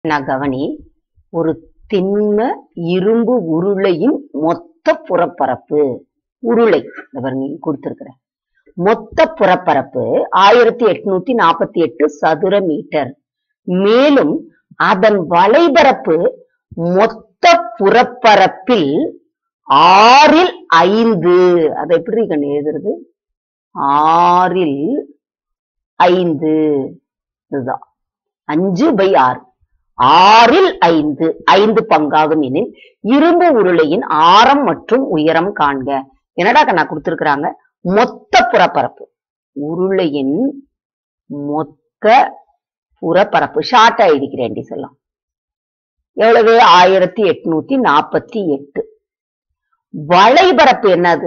நான் கவனி ஒரு திண்ம இரும்பு உருளையின் மொத்த புறப்பரப்பு உருளை இந்த பாருங்க இங்க கொடுத்திருக்கிறேன் மொத்த புறப்பரப்பு ஆயிரத்தி எட்நூத்தி நாற்பத்தி எட்டு சதுர மீட்டர் மேலும் அதன் வளைபரப்பு மொத்த புறப்பரப்பில் ஆறில் ஐந்து அதை எப்படி கண்ணு எழுதுறது ஆறில் ஐந்து இதுதான் அஞ்சு பை ஆறு ஆறில் ஐந்து ஐந்து பங்காகும் எனில் இரும்பு உருளையின் ஆரம் மற்றும் உயரம் காண்க என்னடா கண்ணா கொடுத்திருக்கிறாங்க மொத்த புறப்பரப்பு உருளையின் மொத்த புறப்பரப்பு ஷார்ட்டா எழுதிக்கிறேன் சொல்லலாம் எவ்வளவு ஆயிரத்தி எட்நூத்தி நாற்பத்தி எட்டு வளைபரப்பு என்னது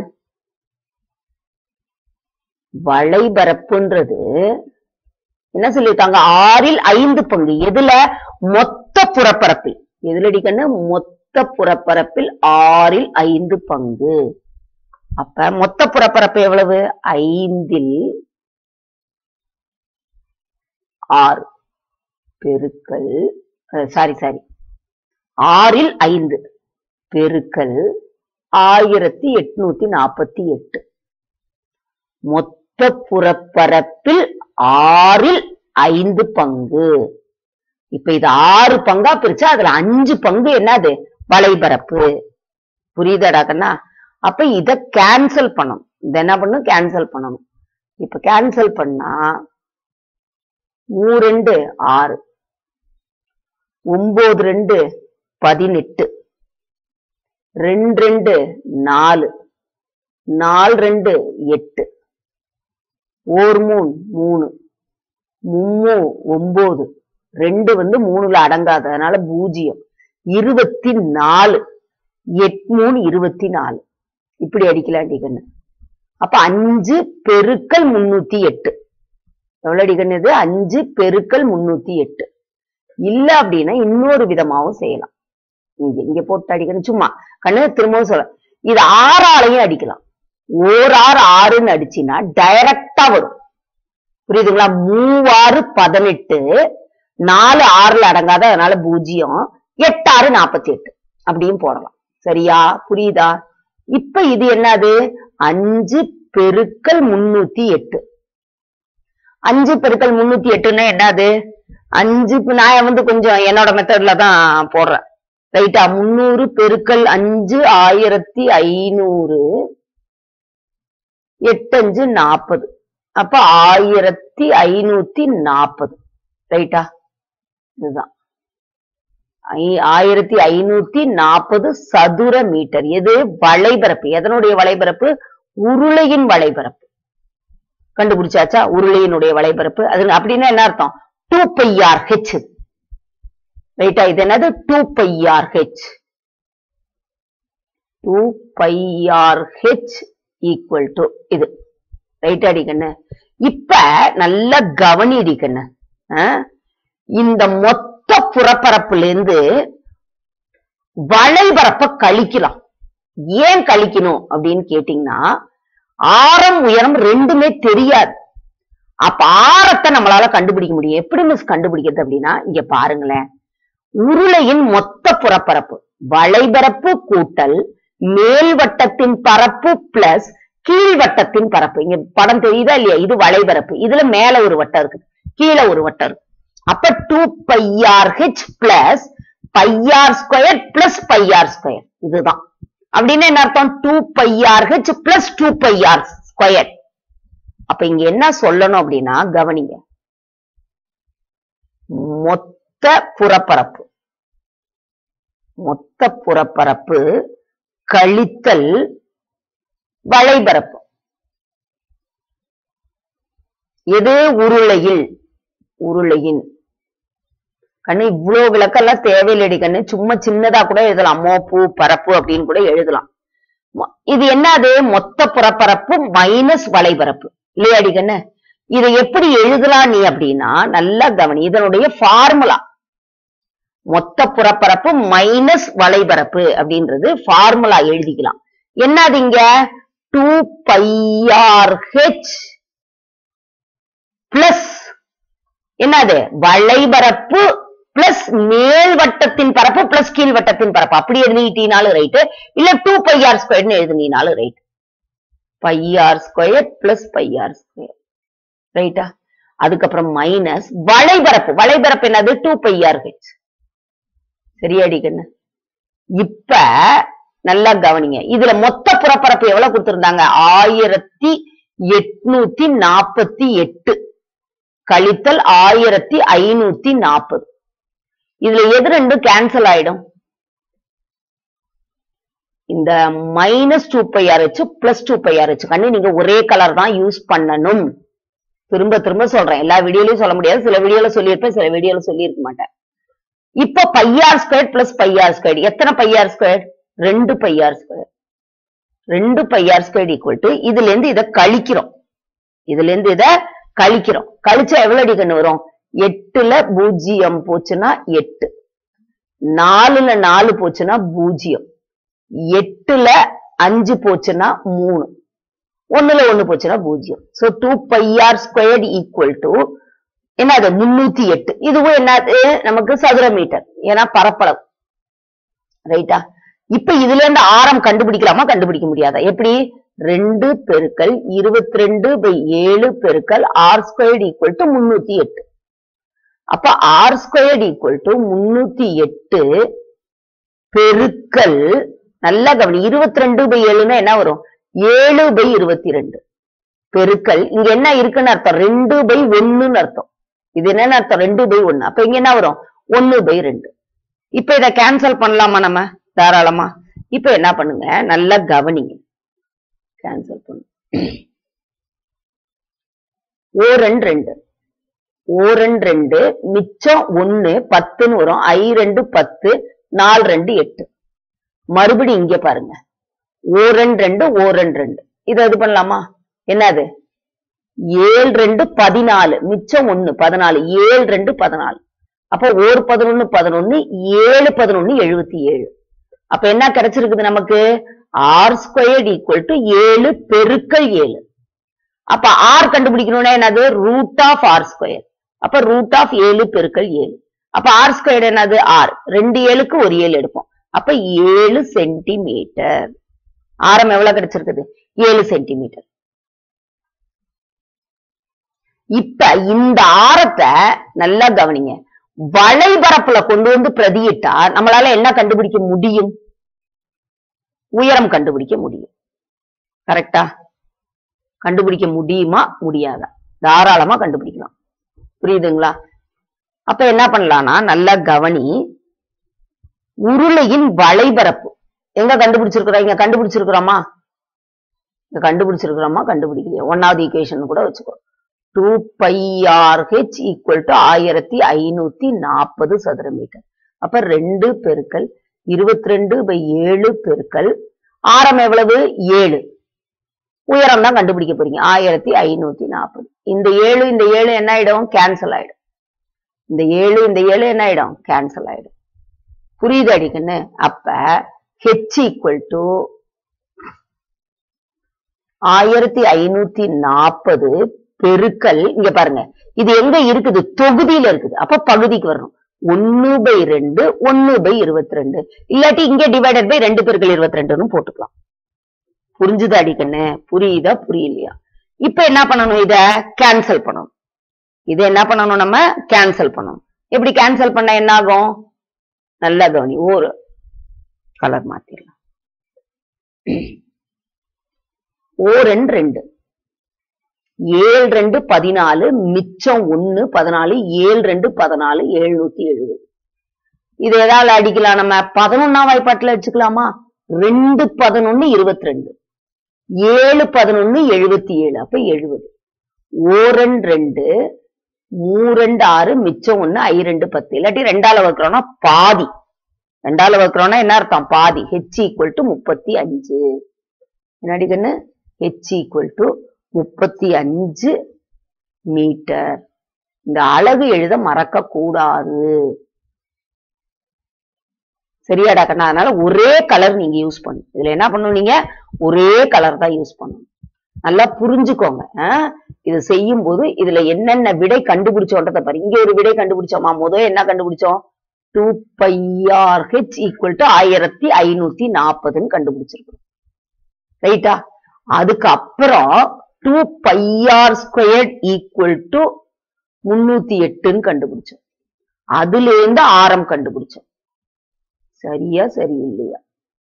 வளைபரப்புன்றது என்ன சொல்லியிருக்காங்க ஆறில் ஐந்து பங்கு எதுல மொத்த புறப்பரப்பில் எதுல அடிக்கன்னு மொத்த புறப்பரப்பில் ஆறில் ஐந்து பங்கு அப்ப மொத்த புறப்பரப்பு எவ்வளவு ஐந்தில் ஆறு பெருக்கல் சாரி சாரி ஆறில் ஐந்து பெருக்கல் ஆயிரத்தி எட்நூத்தி நாற்பத்தி எட்டு மொத்த புறப்பரப்பில் ஆறில் ஐந்து பங்கு இப்ப இது ஆறு பங்கா பிரிச்சா அதுல அஞ்சு பங்கு என்னது வளைபரப்பு புரியுதாடா கண்ணா அப்ப இத கேன்சல் பண்ணணும் இத என்ன பண்ணும் கேன்சல் பண்ணணும் இப்ப கேன்சல் பண்ணா மூணு ரெண்டு ஆறு ஒன்பது ரெண்டு பதினெட்டு ரெண்டு ரெண்டு நாலு நாலு ரெண்டு எட்டு ஓர் மூணு மூணு மும்மூ ஒன்பது ரெண்டு வந்து மூணுல அடங்காது அதனால பூஜ்ஜியம் இருபத்தி நாலு எட் மூணு இருபத்தி நாலு இப்படி அடிக்கலாம் அடிக்கண்ணு அப்ப அஞ்சு பெருக்கல் முன்னூத்தி எட்டு எவ்வளவு அடிக்கண்ணு இது அஞ்சு பெருக்கல் முன்னூத்தி எட்டு இல்ல அப்படின்னா இன்னொரு விதமாவும் செய்யலாம் இங்க இங்க போட்டு அடிக்கணும் சும்மா கண்ணு திரும்பவும் சொல்ல இது ஆறாலையும் அடிக்கலாம் ஓர் ஆறு ஆறுன்னு அடிச்சின்னா டைரக்டா வரும் புரியுதுங்களா மூவாறு பதினெட்டு நாலு ஆறுல அடங்காத அதனால பூஜ்ஜியம் எட்டு ஆறு நாற்பத்தி எட்டு அப்படியும் போடலாம் சரியா புரியுதா இப்ப இது என்னது அஞ்சு பெருக்கல் முன்னூத்தி எட்டு அஞ்சு பெருக்கல் முன்னூத்தி எட்டுன்னா என்னது அஞ்சு இப்ப நான் வந்து கொஞ்சம் என்னோட மெத்தட்ல தான் போடுறேன் ரைட்டா முன்னூறு பெருக்கல் அஞ்சு ஆயிரத்தி ஐநூறு எட்டஞ்சு நாற்பது அப்ப ஆயிரத்தி ஐநூத்தி நாற்பது ரைட்டா இதுதான் ஐ- ஆயிரத்தி ஐநூத்தி நாற்பது சதுர மீட்டர் எது வளைபரப்பு எதனுடைய வளைபரப்பு உருளையின் வளைபரப்பு கண்டுபிடிச்சாச்சா உருளையினுடைய வளைபரப்பு அது அப்படின்னா என்ன அர்த்தம் டூ பையார் ஹெச் ரைட்டா இது என்னது two pi r H two pi r H equal to இது ரைட் அடிக்கண்ணு இப்ப நல்ல கவனி அடிக்கண்ணு இந்த மொத்த புறப்பரப்புல இருந்து வளைபரப்ப கழிக்கலாம் ஏன் கழிக்கணும் அப்படின்னு கேட்டீங்கன்னா ஆரம் உயரம் ரெண்டுமே தெரியாது அப்ப ஆரத்தை நம்மளால கண்டுபிடிக்க முடியும் எப்படி மிஸ் கண்டுபிடிக்கிறது அப்படின்னா இங்க பாருங்களேன் உருளையின் மொத்த புறப்பரப்பு வளைபரப்பு கூட்டல் மேல்வட்டத்தின் பரப்பு பிளஸ் கீழ்வட்டத்தின் பரப்பு இங்க படம் தெரியுதா இல்லையா இது வளைபரப்பு இதுல மேல ஒரு வட்டம் இருக்கு கீழே ஒரு வட்டம் இருக்கு அப்ப two pi r H plus pi r square plus pi r square இதுதான் அப்படின்னு என்ன அர்த்தம் two pi r H plus two pi r square அப்ப இங்க என்ன சொல்லணும் அப்படின்னா கவனிங்க மொத்த புறப்பரப்பு மொத்த புறப்பரப்பு கழித்தல் வளைபரப்பு எது உருளையில் உருளையின் கண்ணு இவ்வளவு விளக்கெல்லாம் தேவையில்லடி கண்ணு சும்மா சின்னதா கூட எழுதலாம் மோப்பு பரப்பு அப்படின்னு கூட எழுதலாம் மொ- இது என்னது மொத்த புறப்பரப்பு மைனஸ் வளைபரப்பு இல்லையாடி கண்ணு இதை எப்படி எழுதலாம் நீ அப்படின்னா நல்லா கவனி இதனுடைய ஃபார்முலா மொத்த புறப்பரப்பு மைனஸ் வளைபரப்பு அப்படின்றது ஃபார்முலா எழுதிக்கலாம் என்னது இங்க டூ பையார் ஹெச் பிளஸ் என்னது வளைபரப்பு பிளஸ் மேல் வட்டத்தின் பரப்பு பிளஸ் கீழ் வட்டத்தின் பரப்பு அப்படி எழுதிட்டீனாலும் ரைட்டு இல்ல டூ பை ஆர் ஸ்கொயர்னு எழுதினாலும் right pi r square plus pi r square ரைட்டா அதுக்கப்புறம் மைனஸ் வளைபரப்பு வளைபரப்பு என்னது டூ பை ஆர் ஹெச் சரியாடி கண்ணு இப்ப நல்லா கவனிங்க இதுல மொத்த புறப்பரப்பு எவ்வளவு கொடுத்திருந்தாங்க ஆயிரத்தி எட்நூத்தி நாற்பத்தி எட்டு கழித்தல் ஆயிரத்தி ஐநூத்தி நாற்பது இதுல எது ரெண்டும் கேன்சல் ஆயிடும் இந்த மைனஸ் டூ பை ஆர் வச்சு பிளஸ் டூ பை ஆர் வச்சு கண்ணு நீங்க ஒரே கலர் தான் யூஸ் பண்ணணும் திரும்ப திரும்ப சொல்றேன் எல்லா வீடியோலயும் சொல்ல முடியாது சில வீடியோல சொல்லியிருப்பேன் சில வீடியோல சொல்லியிருக்க மாட்டேன் இப்ப pi r square plus pi r square எத்தனை பையார் ஸ்கொயர் ரெண்டு பையார் ஸ்கொயர் ரெண்டு பையார் ஸ்கொயர் ஈக்குவல் டு இதுல இருந்து இதை கழிக்கிறோம் இதுல இருந்து இதை கழிக்கிறோம் கழிச்சா எவ்வளவு அடிக்கணும் வரும் எட்டுல பூஜ்ஜியம் போச்சுன்னா எட்டு நாலுல நாலு போச்சுன்னா பூஜ்ஜியம் எட்டுல அஞ்சு போச்சுன்னா மூணு ஒண்ணுல ஒண்ணு போச்சுன்னா பூஜ்ஜியம் so two pi r squared equal to என்னது முன்னூத்தி எட்டு இதுவும் என்னது நமக்கு சதுர மீட்டர் ஏன்னா பரப்பளவு ரைட்டா இப்ப இதுல இருந்து ஆரம் கண்டுபிடிக்கலாமா கண்டுபிடிக்க முடியாதா எப்படி ரெண்டு பெருக்கல் இருபத்தி ரெண்டு பை ஏழு பெருக்கல் ஆர் ஸ்கொயர்ட் ஈக்குவல் டு முன்னூத்தி எட்டு அப்ப ஆர் ஸ்கொயர்ட் ஈக்குவல் டு முன்னூத்தி எட்டு பெருக்கல் நல்லா கவனி இருபத்தி ரெண்டு பை ஏழுன்னா என்ன வரும் ஏழு பை இருபத்தி ரெண்டு பெருக்கல் இங்க என்ன இருக்குன்னு அர்த்தம் ரெண்டு பை ஒண்ணுன்னு அர்த்தம் இது என்னன்னு அர்த்தம் ரெண்டு பை ஒண்ணு அப்ப இங்க என்ன வரும் ஒண்ணு பை ரெண்டு இப்ப இத கேன்சல் பண்ணலாமா நம்ம தாராளமா இப்ப என்ன பண்ணுங்க நல்லா கவனிங்க கேன்சல் பண்ணு ஓ ரெண்டு ரெண்டு ஓ ரெண்டு ரெண்டு மிச்சம் ஒண்ணு பத்துன்னு வரும் ஐ ரெண்டு பத்து நாலு ரெண்டு எட்டு மறுபடி இங்க பாருங்க ஓ ரெண்டு ரெண்டு ஓ ரெண்டு ரெண்டு இதை இது பண்ணலாமா என்னது ஏழு ரெண்டு பதினாலு மிச்சம் ஒண்ணு பதினாலு ஏழு ரெண்டு பதினாலு அப்ப ஓர் பதினொன்னு பதினொன்னு ஏழு பதினொன்னு எழுபத்தி ஏழு அப்ப என்ன கிடைச்சிருக்குது நமக்கு ஆர் ஸ்கொயர்ட் ஈக்குவல் டு ஏழு பெருக்கல் ஏழு அப்ப ஆர் கண்டுபிடிக்கணும்னா என்னது ரூட் ஆஃப் ஆர் ஸ்கொயர் அப்ப ரூட் ஆஃப் ஏழு பெருக்கல் ஏழு அப்ப ஆர் ஸ்கொயர் என்னது ஆர் ரெண்டு ஏழுக்கு ஒரு ஏழு எடுப்போம் அப்ப ஏழு சென்டிமீட்டர் ஆரம் எவ்வளவு கிடைச்சிருக்குது ஏழு சென்டிமீட்டர் இப்ப இந்த ஆரத்தை நல்லா கவனிங்க வளைபரப்புல கொண்டு வந்து பிரதியிட்டா நம்மளால என்ன கண்டுபிடிக்க முடியும் உயரம் கண்டுபிடிக்க முடியும் கரெக்டா கண்டுபிடிக்க முடியுமா முடியாதா தாராளமா கண்டுபிடிக்கலாம் புரியுதுங்களா அப்ப என்ன பண்ணலாம்னா நல்லா கவனி உருளையின் வளைபரப்பு எங்க கண்டுபிடிச்சிருக்கிறோம் இங்க கண்டுபிடிச்சிருக்கிறோமா இங்க கண்டுபிடிச்சிருக்கிறோமா கண்டுபிடிக்கலையா ஒன்னாவது ஈக்குவேஷன் கூட வச்சுக்கோ two pi r H equal to ஆயிரத்தி ஐநூத்தி நாற்பது சதுர மீட்டர் அப்ப ரெண்டு பெருக்கல் இருபத்தி ரெண்டு பை ஏழு பெருக்கல் ஆரம் எவ்வளவு ஏழு உயரம் தான் கண்டுபிடிக்க போறீங்க ஆயிரத்தி ஐநூத்தி நாற்பது இந்த ஏழு இந்த ஏழு என்ன ஆயிடும் கேன்சல் ஆயிடும் இந்த ஏழு இந்த ஏழு என்ன ஆயிடும் கேன்சல் ஆயிடும் புரியுது அடிக்கன்னு அப்ப ஹெச் ஈக்குவல் டு ஆயிரத்தி ஐநூத்தி நாற்பது பெருக்கல் இங்க பாருங்க இது எங்க இருக்குது தொகுதியில இருக்குது அப்ப பகுதிக்கு வரணும் ஒன்னு பை ரெண்டு ஒன்னு பை இருபத்தி ரெண்டு இல்லாட்டி இங்க டிவைடட் பை ரெண்டு பெருக்கல் இருபத்தி ரெண்டுன்னு போட்டுக்கலாம் புரிஞ்சுதா அடிக்கண்ணு புரியுதா புரியலையா இப்ப என்ன பண்ணணும் இத கேன்சல் பண்ணணும் இது என்ன பண்ணணும் நம்ம கேன்சல் பண்ணணும் எப்படி கேன்சல் பண்ண என்ன ஆகும் நல்லா கவனி ஒரு கலர் மாத்திரலாம் ஓ ரெண்டு ரெண்டு ஏழு ரெண்டு பதினாலு மிச்சம் ஒன்னு பதினாலு ஏழு ரெண்டு பதினாலு எழுநூத்தி எழுபது இது ஏதாவது அடிக்கலாம் நம்ம பதினொன்னாம் வாய்ப்பாட்டுல வச்சுக்கலாமா ரெண்டு பதினொன்னு இருபத்தி ரெண்டு ஏழு பதினொன்னு எழுபத்தி ஏழு அப்ப எழுபது ஓ ரெண்டு ரெண்டு மூ ரெண்டு ஆறு மிச்சம் ஒண்ணு ஐ ரெண்டு பத்து இல்லாட்டி ரெண்டால வைக்கிறோம்னா பாதி ரெண்டால வைக்கிறோம்னா என்ன அர்த்தம் பாதி ஹெச் ஈக்குவல் டு முப்பத்தி அஞ்சு என்னடி கண்ணு ஹெச் ஈக்குவல் டு முப்பத்தி அஞ்சு மீட்டர் இந்த அழகு எழுத மறக்க கூடாது சரியாடா கண்ணா அதனால ஒரே கலர் நீங்க யூஸ் பண்ணணும் இதுல என்ன பண்ணணும் நீங்க ஒரே கலர் தான் யூஸ் பண்ணணும் நல்லா புரிஞ்சுக்கோங்க ஆ? இது செய்யும் போது இதுல என்னென்ன விடை கண்டுபிடிச்சோன்றத பாரு இங்க ஒரு விடை கண்டுபிடிச்சோமா முதல் என்ன கண்டுபிடிச்சோம் two pi r H equal to ஆயிரத்தி ஐநூத்தி நாற்பதுன்னு கண்டுபிடிச்சிருக்கோம் ரைட்டா அதுக்கு அப்புறம் two pi r square equal to முன்னூத்தி எட்டுன்னு கண்டுபிடிச்சோம் அதுல இருந்து ஆரம் கண்டுபிடிச்சோம் சரியா சரி இல்லையா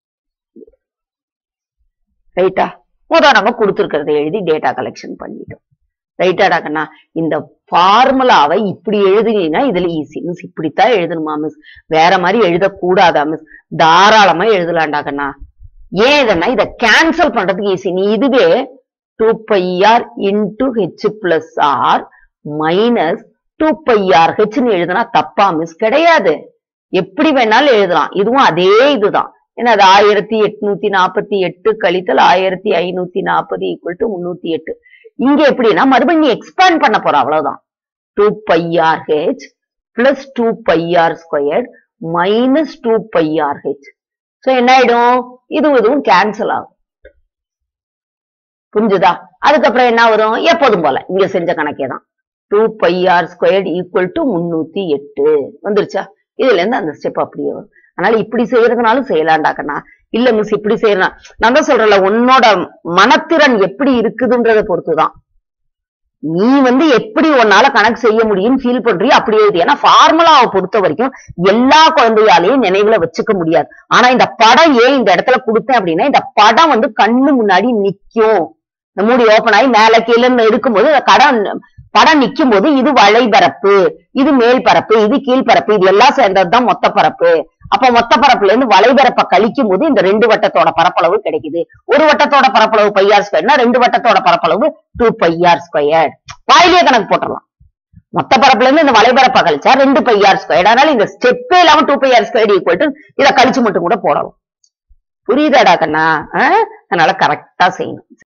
ரைட்டா முதல் நம்ம கொடுத்துருக்கிறத எழுதி டேட்டா கலெக்ஷன் பண்ணிட்டோம் ரைட்டாடா கண்ணா இந்த ஃபார்முலாவை இப்படி எழுதுனீங்கன்னா இதுல ஈஸி மிஸ் இப்படித்தான் எழுதணுமா மிஸ் வேற மாதிரி எழுதக்கூடாதா மிஸ் தாராளமா எழுதலாம்டா கண்ணா ஏன் இதன்னா இத கேன்சல் பண்றதுக்கு ஈஸி நீ இதுவே two pi r into H plus r minus two pi r ஹெச்னு எழுதுனா தப்பா மிஸ் கிடையாது எப்படி வேணாலும் எழுதலாம் இதுவும் அதே இதுதான் ஏன்னா அது ஆயிரத்தி எட்நூத்தி நாற்பத்தி எட்டு கழித்தல் ஆயிரத்தி ஐநூத்தி நாற்பது ஈக்குவல் டு முன்னூத்தி எட்டு இங்க எப்படின்னா மறுபடியும் நீ எக்ஸ்பேண்ட் பண்ண போற அவ்வளவுதான் two pi r H plus two pi r square minus two pi r H so என்ன ஆயிடும் இது இதுவும் கேன்சல் ஆகும் புரிஞ்சுதா அதுக்கப்புறம் என்ன வரும் எப்போதும் போல இங்க செஞ்ச கணக்கே தான் two pi r square equal to முன்னூத்தி எட்டு வந்துருச்சா இதுல இருந்து அந்த ஸ்டெப் அப்படியே வரும் அதனால இப்படி செய்யறதுனாலும் செய்யலாண்டாக்கண்ணா இல்ல மிஸ் இப்படி செய்யலாம் நான் தான் சொல்றேன்ல உன்னோட மனத்திறன் எப்படி இருக்குதுன்றத பொறுத்துதான் நீ வந்து எப்படி உன்னால கணக்கு செய்ய முடியும்னு ஃபீல் பண்றியோ அப்படி எழுது ஏன்னா ஃபார்முலாவை பொறுத்த வரைக்கும் எல்லா குழந்தையாலையும் நினைவுல வச்சுக்க முடியாது ஆனா இந்த படம் ஏன் இந்த இடத்துல கொடுத்தேன் அப்படின்னா இந்த படம் வந்து கண்ணு முன்னாடி நிக்கும் இந்த மூடி ஓபன் ஆகி மேல கீழன்னு இருக்கும்போது இந்த கடம் படம் நிக்கும் போது இது வளைபரப்பு இது மேல் பரப்பு இது கீழ்பரப்பு இது எல்லாம் சேர்ந்ததுதான் மொத்த பரப்பு அப்ப மொத்த பரப்புல இருந்து வளைபரப்பை கழிக்கும் போது இந்த ரெண்டு வட்டத்தோட பரப்பளவு கிடைக்குது ஒரு வட்டத்தோட பரப்பளவு பையார் ஸ்கொயர்னா ரெண்டு வட்டத்தோட பரப்பளவு டூ பையார் ஸ்கொயர் வாயிலே கணக்கு போட்டுடலாம் மொத்த பரப்புல இருந்து இந்த வளைபரப்பை கழிச்சா ரெண்டு பையார் ஸ்கொயர் அதனால இந்த ஸ்டெப்பே இல்லாம two pi r square equal to இதை கழிச்சு மட்டும் கூட போடலாம் புரியுதாடா கண்ணா ஆ? அதனால கரெக்டா செய்யணும்